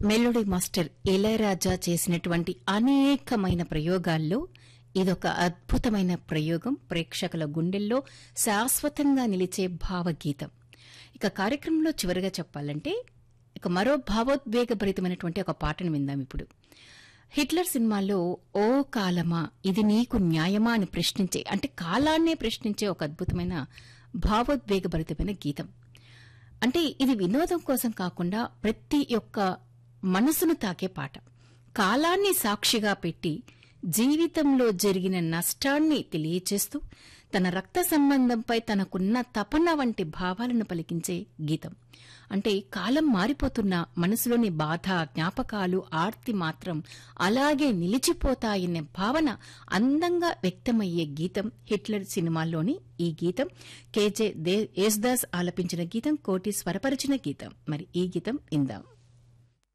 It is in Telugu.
మెలోడీ మాస్టర్ ఇళయరాజా చేసినటువంటి అనేకమైన ప్రయోగాల్లో ఇదొక అద్భుతమైన ప్రయోగం ప్రేక్షకుల గుండెల్లో శాశ్వతంగా నిలిచే భావగీతం ఇక కార్యక్రమంలో చివరిగా చెప్పాలంటే ఇక మరో భావోద్వేగభరితమైనటువంటి ఒక పాటను విందాం ఇప్పుడు హిట్లర్ సినిమాలో ఓ కాలమా ఇది నీకు న్యాయమా అని ప్రశ్నించే అంటే కాలాన్నే ప్రశ్నించే ఒక అద్భుతమైన భావోద్వేగభరితమైన గీతం అంటే ఇది వినోదం కోసం కాకుండా ప్రతి ఒక్క మనసును తాకే పాట కాలాన్ని సాక్షిగా పెట్టి జీవితంలో జరిగిన నష్టాన్ని తెలియచేస్తూ తన రక్త సంబంధంపై తనకున్న తపన వంటి భావాలను పలికించే గీతం అంటే కాలం మారిపోతున్న మనసులోని బాధ జ్ఞాపకాలు ఆర్తి మాత్రం అలాగే నిలిచిపోతాయనే భావన అందంగా వ్యక్తమయ్యే గీతం హిట్లర్ సినిమాల్లోని ఈ గీతం కేజే యేసుదాస్ ఆలపించిన గీతం కోటి స్వరపరిచిన గీతం మరి ఈ గీతం ఇందాం